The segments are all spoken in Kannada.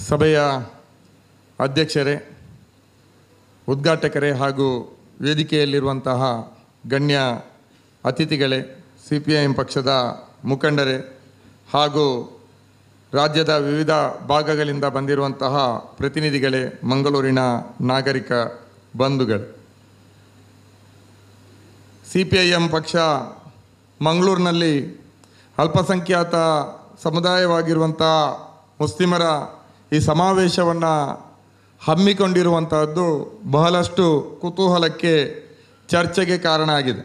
ಸಭೆಯ ಅಧ್ಯಕ್ಷರೇ ಉದ್ಘಾಟಕರೇ ಹಾಗೂ ವೇದಿಕೆಯಲ್ಲಿರುವಂತಹ ಗಣ್ಯ ಅತಿಥಿಗಳೇ ಸಿ ಪಿ ಐ ಎಂ ಪಕ್ಷದ ಮುಖಂಡರೇ ಹಾಗೂ ರಾಜ್ಯದ ವಿವಿಧ ಭಾಗಗಳಿಂದ ಬಂದಿರುವಂತಹ ಪ್ರತಿನಿಧಿಗಳೇ ಮಂಗಳೂರಿನ ನಾಗರಿಕ ಬಂಧುಗಳು ಸಿ ಪಿ ಐ ಎಂ ಪಕ್ಷ ಮಂಗಳೂರಿನಲ್ಲಿ ಅಲ್ಪಸಂಖ್ಯಾತ ಸಮುದಾಯವಾಗಿರುವಂಥ ಮುಸ್ಲಿಮರ ಈ ಸಮಾವೇಶವನ್ನು ಹಮ್ಮಿಕೊಂಡಿರುವಂತಹದ್ದು ಬಹಳಷ್ಟು ಕುತೂಹಲಕ್ಕೆ ಚರ್ಚೆಗೆ ಕಾರಣ ಆಗಿದೆ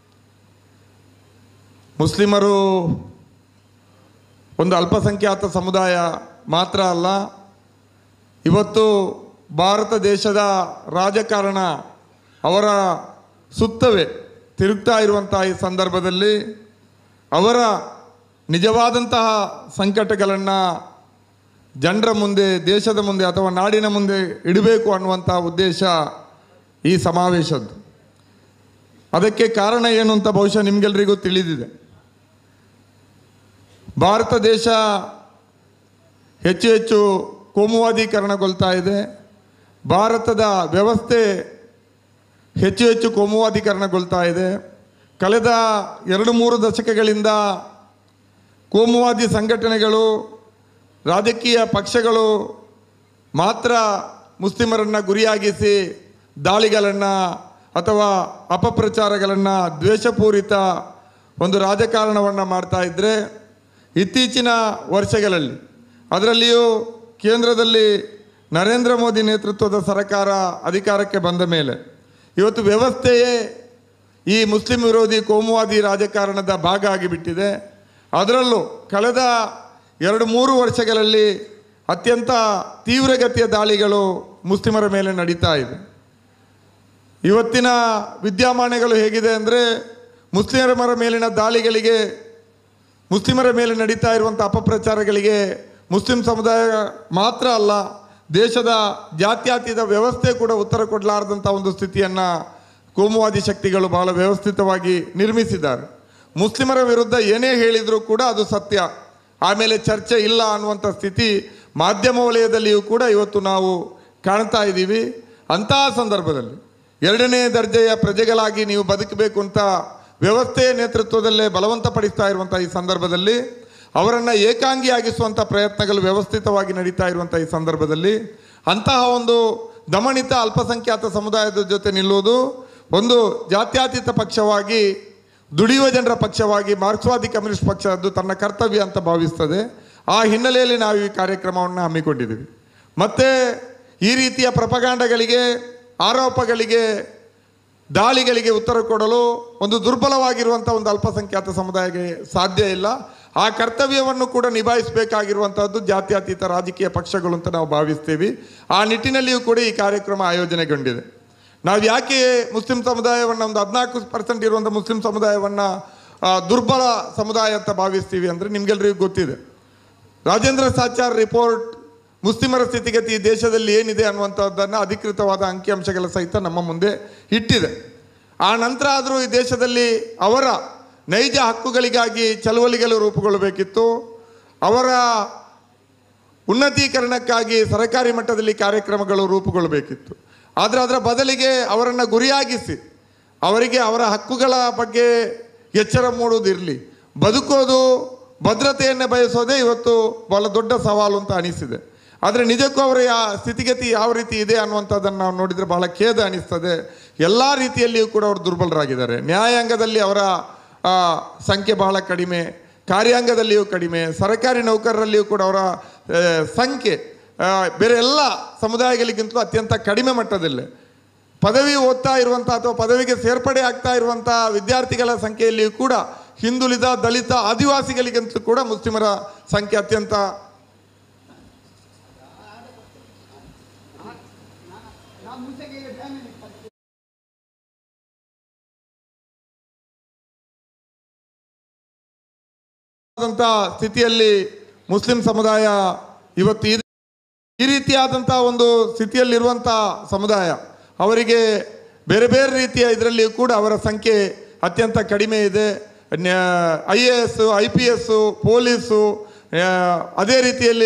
ಮುಸ್ಲಿಮರು ಒಂದು ಅಲ್ಪಸಂಖ್ಯಾತ ಸಮುದಾಯ ಮಾತ್ರ ಅಲ್ಲ ಇವತ್ತು ಭಾರತ ದೇಶದ ರಾಜಕಾರಣ ಅವರ ಸುತ್ತವೇ ತಿರುಗ್ತಾ ಇರುವಂತಹ ಈ ಸಂದರ್ಭದಲ್ಲಿ ಅವರ ನಿಜವಾದಂತಹ ಸಂಕಟಗಳನ್ನು ಜನರ ಮುಂದೆ ದೇಶದ ಮುಂದೆ ಅಥವಾ ನಾಡಿನ ಮುಂದೆ ಇಡಬೇಕು ಅನ್ನುವಂಥ ಉದ್ದೇಶ ಈ ಸಮಾವೇಶದ್ದು ಅದಕ್ಕೆ ಕಾರಣ ಏನು ಅಂತ ಬಹುಶಃ ನಿಮಗೆಲ್ಲರಿಗೂ ತಿಳಿದಿದೆ ಭಾರತ ದೇಶ ಹೆಚ್ಚು ಹೆಚ್ಚು ಕೋಮುವಾದೀಕರಣಗೊಳ್ತಾ ಇದೆ ಭಾರತದ ವ್ಯವಸ್ಥೆ ಹೆಚ್ಚು ಹೆಚ್ಚು ಕೋಮುವಾದೀಕರಣಗೊಳ್ತಾ ಇದೆ ಕಳೆದ ಎರಡು ಮೂರು ದಶಕಗಳಿಂದ ಕೋಮುವಾದಿ ಸಂಘಟನೆಗಳು ರಾಜಕೀಯ ಪಕ್ಷಗಳು ಮಾತ್ರ ಮುಸ್ಲಿಮರನ್ನು ಗುರಿಯಾಗಿಸಿ ದಾಳಿಗಳನ್ನು ಅಥವಾ ಅಪಪ್ರಚಾರಗಳನ್ನು ದ್ವೇಷಪೂರಿತ ಒಂದು ರಾಜಕಾರಣವನ್ನು ಮಾಡ್ತಾ ಇದ್ದರೆ ಇತ್ತೀಚಿನ ವರ್ಷಗಳಲ್ಲಿ ಅದರಲ್ಲಿಯೂ ಕೇಂದ್ರದಲ್ಲಿ ನರೇಂದ್ರ ಮೋದಿ ನೇತೃತ್ವದ ಸರ್ಕಾರ ಅಧಿಕಾರಕ್ಕೆ ಬಂದ ಮೇಲೆ ಇವತ್ತು ವ್ಯವಸ್ಥೆಯೇ ಈ ಮುಸ್ಲಿಂ ವಿರೋಧಿ ಕೋಮುವಾದಿ ರಾಜಕಾರಣದ ಭಾಗ ಆಗಿಬಿಟ್ಟಿದೆ ಅದರಲ್ಲೂ ಕಳೆದ ಎರಡು ಮೂರು ವರ್ಷಗಳಲ್ಲಿ ಅತ್ಯಂತ ತೀವ್ರಗತಿಯ ದಾಳಿಗಳು ಮುಸ್ಲಿಮರ ಮೇಲೆ ನಡೀತಾ ಇದೆ ಇವತ್ತಿನ ವಿದ್ಯಮಾನಗಳು ಹೇಗಿದೆ ಅಂದರೆ ಮುಸ್ಲಿಮರ ಮೇಲಿನ ದಾಳಿಗಳಿಗೆ ಮುಸ್ಲಿಮರ ಮೇಲೆ ನಡೀತಾ ಇರುವಂಥ ಅಪಪ್ರಚಾರಗಳಿಗೆ ಮುಸ್ಲಿಂ ಸಮುದಾಯ ಮಾತ್ರ ಅಲ್ಲ ದೇಶದ ಜಾತ್ಯತೀತ ವ್ಯವಸ್ಥೆ ಕೂಡ ಉತ್ತರ ಕೊಡಲಾರದಂಥ ಒಂದು ಸ್ಥಿತಿಯನ್ನು ಕೋಮುವಾದಿ ಶಕ್ತಿಗಳು ಬಹಳ ವ್ಯವಸ್ಥಿತವಾಗಿ ನಿರ್ಮಿಸಿದ್ದಾರೆ ಮುಸ್ಲಿಮರ ವಿರುದ್ಧ ಏನೇ ಹೇಳಿದರೂ ಕೂಡ ಅದು ಸತ್ಯ ಆಮೇಲೆ ಚರ್ಚೆ ಇಲ್ಲ ಅನ್ನುವಂಥ ಸ್ಥಿತಿ ಮಾಧ್ಯಮ ವಲಯದಲ್ಲಿಯೂ ಕೂಡ ಇವತ್ತು ನಾವು ಕಾಣ್ತಾ ಇದ್ದೀವಿ ಅಂತಹ ಸಂದರ್ಭದಲ್ಲಿ ಎರಡನೇ ದರ್ಜೆಯ ಪ್ರಜೆಗಳಾಗಿ ನೀವು ಬದುಕಬೇಕು ಅಂತ ವ್ಯವಸ್ಥೆಯ ನೇತೃತ್ವದಲ್ಲೇ ಬಲವಂತಪಡಿಸ್ತಾ ಇರುವಂಥ ಈ ಸಂದರ್ಭದಲ್ಲಿ ಅವರನ್ನು ಏಕಾಂಗಿಯಾಗಿಸುವಂಥ ಪ್ರಯತ್ನಗಳು ವ್ಯವಸ್ಥಿತವಾಗಿ ನಡೀತಾ ಇರುವಂಥ ಈ ಸಂದರ್ಭದಲ್ಲಿ ಅಂತಹ ಒಂದು ದಮನಿತ ಅಲ್ಪಸಂಖ್ಯಾತ ಸಮುದಾಯದ ಜೊತೆ ನಿಲ್ಲುವುದು ಒಂದು ಜಾತ್ಯತೀತ ಪಕ್ಷವಾಗಿ ದುಡಿಯುವ ಜನರ ಪಕ್ಷವಾಗಿ ಮಾರ್ಕ್ಸ್ವಾದಿ ಕಮ್ಯುನಿಸ್ಟ್ ಪಕ್ಷ ಅದು ತನ್ನ ಕರ್ತವ್ಯ ಅಂತ ಭಾವಿಸ್ತದೆ ಆ ಹಿನ್ನೆಲೆಯಲ್ಲಿ ನಾವು ಈ ಕಾರ್ಯಕ್ರಮವನ್ನು ಹಮ್ಮಿಕೊಂಡಿದ್ದೀವಿ ಮತ್ತು ಈ ರೀತಿಯ ಪ್ರಪಗಾಂಡಗಳಿಗೆ ಆರೋಪಗಳಿಗೆ ದಾಳಿಗಳಿಗೆ ಉತ್ತರ ಕೊಡಲು ಒಂದು ದುರ್ಬಲವಾಗಿರುವಂಥ ಒಂದು ಅಲ್ಪಸಂಖ್ಯಾತ ಸಮುದಾಯಕ್ಕೆ ಸಾಧ್ಯ ಇಲ್ಲ ಆ ಕರ್ತವ್ಯವನ್ನು ಕೂಡ ನಿಭಾಯಿಸಬೇಕಾಗಿರುವಂಥದ್ದು ಜಾತ್ಯತೀತ ರಾಜಕೀಯ ಪಕ್ಷಗಳು ಅಂತ ನಾವು ಭಾವಿಸ್ತೀವಿ ಆ ನಿಟ್ಟಿನಲ್ಲಿಯೂ ಕೂಡ ಈ ಕಾರ್ಯಕ್ರಮ ಆಯೋಜನೆಗೊಂಡಿದೆ ನಾವು ಯಾಕೆ ಮುಸ್ಲಿಂ ಸಮುದಾಯವನ್ನು ಒಂದು ಹದಿನಾಲ್ಕು ಪರ್ಸೆಂಟ್ ಇರುವಂಥ ಮುಸ್ಲಿಂ ಸಮುದಾಯವನ್ನು ಆ, ದುರ್ಬಲ ಸಮುದಾಯ ಅಂತ ಭಾವಿಸ್ತೀವಿ ಅಂದರೆ ನಿಮ್ಗೆಲ್ರಿಗೂ ಗೊತ್ತಿದೆ ರಾಜೇಂದ್ರ ಸಾಚಾರ್ ರಿಪೋರ್ಟ್ ಮುಸ್ಲಿಮರ ಸ್ಥಿತಿಗತಿ ಈ ದೇಶದಲ್ಲಿ ಏನಿದೆ ಅನ್ನುವಂಥದ್ದನ್ನು ಅಧಿಕೃತವಾದ ಅಂಕಿಅಂಶಗಳ ಸಹಿತ ನಮ್ಮ ಮುಂದೆ ಇಟ್ಟಿದೆ ಆ ನಂತರ ಆದರೂ ಈ ದೇಶದಲ್ಲಿ ಅವರ ನೈಜ ಹಕ್ಕುಗಳಿಗಾಗಿ ಚಳವಳಿಗಳು ರೂಪುಗೊಳ್ಳಬೇಕಿತ್ತು ಅವರ ಉನ್ನತೀಕರಣಕ್ಕಾಗಿ ಸರ್ಕಾರಿ ಮಟ್ಟದಲ್ಲಿ ಕಾರ್ಯಕ್ರಮಗಳು ರೂಪುಗೊಳ್ಳಬೇಕಿತ್ತು ಆದರೆ ಅದರ ಬದಲಿಗೆ ಅವರನ್ನು ಗುರಿಯಾಗಿಸಿ ಅವರಿಗೆ ಅವರ ಹಕ್ಕುಗಳ ಬಗ್ಗೆ ಎಚ್ಚರ ಮೂಡುವುದಿರಲಿ ಬದುಕೋದು ಭದ್ರತೆಯನ್ನು ಬಯಸೋದೇ ಇವತ್ತು ಬಹಳ ದೊಡ್ಡ ಸವಾಲು ಅಂತ ಅನಿಸಿದೆ ಆದರೆ ನಿಜಕ್ಕೂ ಅವರ ಯಾ ಸ್ಥಿತಿಗತಿ ಯಾವ ರೀತಿ ಇದೆ ಅನ್ನುವಂಥದ್ದನ್ನು ನಾವು ನೋಡಿದರೆ ಬಹಳ ಖೇದ ಅನಿಸ್ತದೆ ಎಲ್ಲ ರೀತಿಯಲ್ಲಿಯೂ ಕೂಡ ಅವರು ದುರ್ಬಲರಾಗಿದ್ದಾರೆ ನ್ಯಾಯಾಂಗದಲ್ಲಿ ಅವರ ಆ, ಸಂಖ್ಯೆ ಬಹಳ ಕಡಿಮೆ ಕಾರ್ಯಾಂಗದಲ್ಲಿಯೂ ಕಡಿಮೆ ಸರ್ಕಾರಿ ನೌಕರರಲ್ಲಿಯೂ ಕೂಡ ಅವರ ಆ, ಸಂಖ್ಯೆ ಆ, ಬೇರೆ ಎಲ್ಲ ಸಮುದಾಯಗಳಿಗಿಂತಲೂ ಅತ್ಯಂತ ಕಡಿಮೆ ಮಟ್ಟದಲ್ಲೇ ಪದವಿ ಓದ್ತಾ ಇರುವಂಥ ಅಥವಾ ಪದವಿಗೆ ಸೇರ್ಪಡೆ ಆಗ್ತಾ ಇರುವಂಥ ವಿದ್ಯಾರ್ಥಿಗಳ ಸಂಖ್ಯೆಯಲ್ಲಿಯೂ ಕೂಡ ಹಿಂದುಳಿದ ದಲಿತ ಆದಿವಾಸಿಗಳಿಗಿಂತಲೂ ಕೂಡ ಮುಸ್ಲಿಮರ ಸಂಖ್ಯೆ ಅತ್ಯಂತ ಆದಂಥ ಸ್ಥಿತಿಯಲ್ಲಿ ಮುಸ್ಲಿಂ ಸಮುದಾಯ ಇವತ್ತು ಇದೆ ಈ ರೀತಿಯಾದಂಥ ಒಂದು ಸ್ಥಿತಿಯಲ್ಲಿರುವಂಥ ಸಮುದಾಯ ಅವರಿಗೆ ಬೇರೆ ಬೇರೆ ರೀತಿಯ ಇದರಲ್ಲಿಯೂ ಕೂಡ ಅವರ ಸಂಖ್ಯೆ ಅತ್ಯಂತ ಕಡಿಮೆ ಇದೆ I A S I P S police ಆ, ಅದೇ ರೀತಿಯಲ್ಲಿ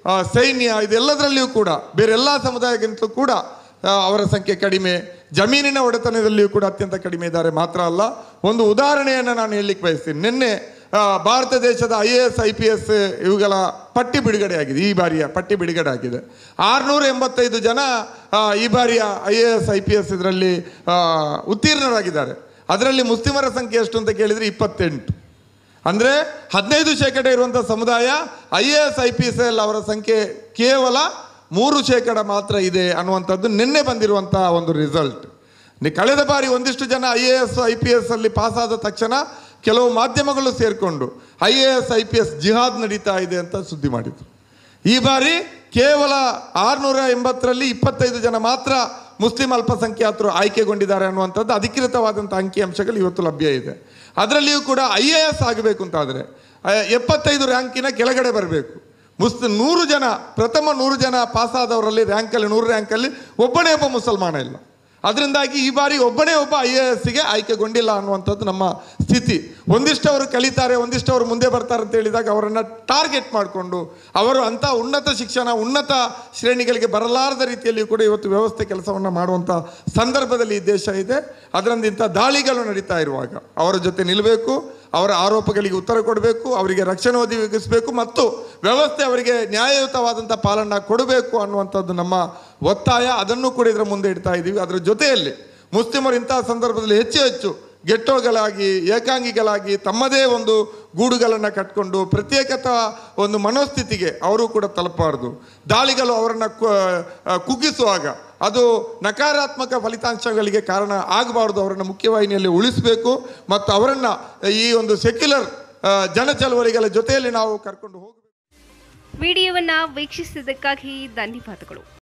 ಆ, ಸೈನ್ಯ ಇದೆಲ್ಲದರಲ್ಲಿಯೂ ಕೂಡ ಬೇರೆ ಎಲ್ಲ ಸಮುದಾಯಕ್ಕಿಂತಲೂ ಕೂಡ ಆ, ಅವರ ಸಂಖ್ಯೆ ಕಡಿಮೆ ಜಮೀನಿನ ಒಡೆತನದಲ್ಲಿಯೂ ಕೂಡ ಅತ್ಯಂತ ಕಡಿಮೆ ಇದ್ದಾರೆ ಮಾತ್ರ ಅಲ್ಲ ಒಂದು ಉದಾಹರಣೆಯನ್ನು ನಾನು ಹೇಳಲಿಕ್ಕೆ ಬಯಸ್ತೀನಿ ನಿನ್ನೆ ಆ, ಭಾರತ ದೇಶದ I A S I P S ಇವುಗಳ ಪಟ್ಟಿ ಬಿಡುಗಡೆ ಆಗಿದೆ ಈ ಬಾರಿಯ ಪಟ್ಟಿ ಬಿಡುಗಡೆ ಆಗಿದೆ ಆರುನೂರ ಎಂಬತ್ತೈದು ಜನ ಆ, ಈ ಬಾರಿಯ I A S I P S ಇದರಲ್ಲಿ ಆ, ಉತ್ತೀರ್ಣರಾಗಿದ್ದಾರೆ ಅದರಲ್ಲಿ ಮುಸ್ಲಿಮರ ಸಂಖ್ಯೆ ಎಷ್ಟು ಅಂತ ಕೇಳಿದರೆ ಇಪ್ಪತ್ತೆಂಟು ಅಂದರೆ ಹದಿನೈದು ಶೇಕಡ ಇರುವಂಥ ಸಮುದಾಯ I A S I P S ಎಲ್ ಅವರ ಸಂಖ್ಯೆ ಕೇವಲ ಮೂರು ಶೇಕಡ ಮಾತ್ರ ಇದೆ ಅನ್ನುವಂಥದ್ದು ನಿನ್ನೆ ಬಂದಿರುವಂಥ ಒಂದು ರಿಸಲ್ಟ್ ನಿ- ಕಳೆದ ಬಾರಿ ಒಂದಿಷ್ಟು ಜನ I A S I P S ಅಲ್ಲಿ ಪಾಸಾದ ತಕ್ಷಣ ಕೆಲವು ಮಾಧ್ಯಮಗಳು ಸೇರಿಕೊಂಡು I A S I P S ಜಿಹಾದ್ ನಡೀತಾ ಇದೆ ಅಂತ ಸುದ್ದಿ ಮಾಡಿದರು ಈ ಬಾರಿ ಕೇವಲ ಆರುನೂರ ಎಂಬತ್ತರಲ್ಲಿ ಇಪ್ಪತ್ತೈದು ಜನ ಮಾತ್ರ ಮುಸ್ಲಿಂ ಅಲ್ಪಸಂಖ್ಯಾತರು ಆಯ್ಕೆಗೊಂಡಿದ್ದಾರೆ ಅನ್ನುವಂಥದ್ದು ಅಧಿಕೃತವಾದಂಥ ಅಂಕಿಅಂಶಗಳು ಇವತ್ತು ಲಭ್ಯ ಇದೆ ಅದರಲ್ಲಿಯೂ ಕೂಡ ಐ ಎ ಎಸ್ ಆಗಬೇಕು ಅಂತಾದರೆ ಎಪ್ಪತ್ತೈದು ರ್ಯಾಂಕಿನ ಕೆಳಗಡೆ ಬರಬೇಕು ಮುಸ್ ನೂರು ಜನ ಪ್ರಥಮ ನೂರು ಜನ ಪಾಸಾದವರಲ್ಲಿ ರ್ಯಾಂಕಲ್ಲಿ ನೂರು ರ್ಯಾಂಕಲ್ಲಿ ಒಬ್ಬನೇ ಒಬ್ಬ ಮುಸಲ್ಮಾನ ಇಲ್ಲ ಅದರಿಂದಾಗಿ ಈ ಬಾರಿ ಒಬ್ಬನೇ ಒಬ್ಬ ಐ ಎ ಎಸ್ಗೆ ಆಯ್ಕೆಗೊಂಡಿಲ್ಲ ಅನ್ನುವಂಥದ್ದು ನಮ್ಮ ಸ್ಥಿತಿ ಒಂದಿಷ್ಟವರು ಕಲಿತಾರೆ ಒಂದಿಷ್ಟವರು ಮುಂದೆ ಬರ್ತಾರೆ ಅಂತ ಹೇಳಿದಾಗ ಅವರನ್ನು ಟಾರ್ಗೆಟ್ ಮಾಡಿಕೊಂಡು ಅವರು ಅಂಥ ಉನ್ನತ ಶಿಕ್ಷಣ ಉನ್ನತ ಶ್ರೇಣಿಗಳಿಗೆ ಬರಲಾರದ ರೀತಿಯಲ್ಲಿ ಕೂಡ ಇವತ್ತು ವ್ಯವಸ್ಥೆ ಕೆಲಸವನ್ನು ಮಾಡುವಂಥ ಸಂದರ್ಭದಲ್ಲಿ ಈ ದೇಶ ಇದೆ ಅದರಿಂದ ಇಂಥ ದಾಳಿಗಳು ನಡೀತಾ ಇರುವಾಗ ಅವರ ಜೊತೆ ನಿಲ್ಲಬೇಕು ಅವರ ಆರೋಪಗಳಿಗೆ ಉತ್ತರ ಕೊಡಬೇಕು ಅವರಿಗೆ ರಕ್ಷಣೆ ಒದಗಿಸಬೇಕು ಮತ್ತು ವ್ಯವಸ್ಥೆ ಅವರಿಗೆ ನ್ಯಾಯಯುತವಾದಂಥ ಪಾಲನ್ನ ಕೊಡಬೇಕು ಅನ್ನುವಂಥದ್ದು ನಮ್ಮ ಒತ್ತಾಯ ಅದನ್ನು ಕೂಡ ಇದರ ಮುಂದೆ ಇಡ್ತಾ ಇದ್ದೀವಿ ಅದರ ಜೊತೆಯಲ್ಲಿ ಮುಸ್ಲಿಮರು ಇಂತಹ ಸಂದರ್ಭದಲ್ಲಿ ಹೆಚ್ಚು ಹೆಚ್ಚು ಗೆಟ್ಟೋಗಳಾಗಿ ಏಕಾಂಗಿಗಳಾಗಿ ತಮ್ಮದೇ ಒಂದು ಗೂಡುಗಳನ್ನು ಕಟ್ಕೊಂಡು ಪ್ರತ್ಯೇಕತಾ ಒಂದು ಮನೋಸ್ಥಿತಿಗೆ ಅವರು ಕೂಡ ತಲುಪಬಾರ್ದು ದಾಳಿಗಳು ಅವರನ್ನು ಕುಗ್ಗಿಸುವಾಗ ಅದು ನಕಾರಾತ್ಮಕ ಫಲಿತಾಂಶಗಳಿಗೆ ಕಾರಣ ಆಗಬಾರ್ದು ಅವರನ್ನು ಮುಖ್ಯವಾಹಿನಿಯಲ್ಲಿ ಉಳಿಸಬೇಕು ಮತ್ತು ಅವರನ್ನು ಈ ಒಂದು ಸೆಕ್ಯುಲರ್ ಜನ ಚಳವಳಿಗಳ ಜೊತೆಯಲ್ಲಿ ನಾವು ಕರ್ಕೊಂಡು ಹೋಗಬೇಕು ವಿಡಿಯೋವನ್ನ ವೀಕ್ಷಿಸಿದ್ದಕ್ಕಾಗಿ ಧನ್ಯವಾದಗಳು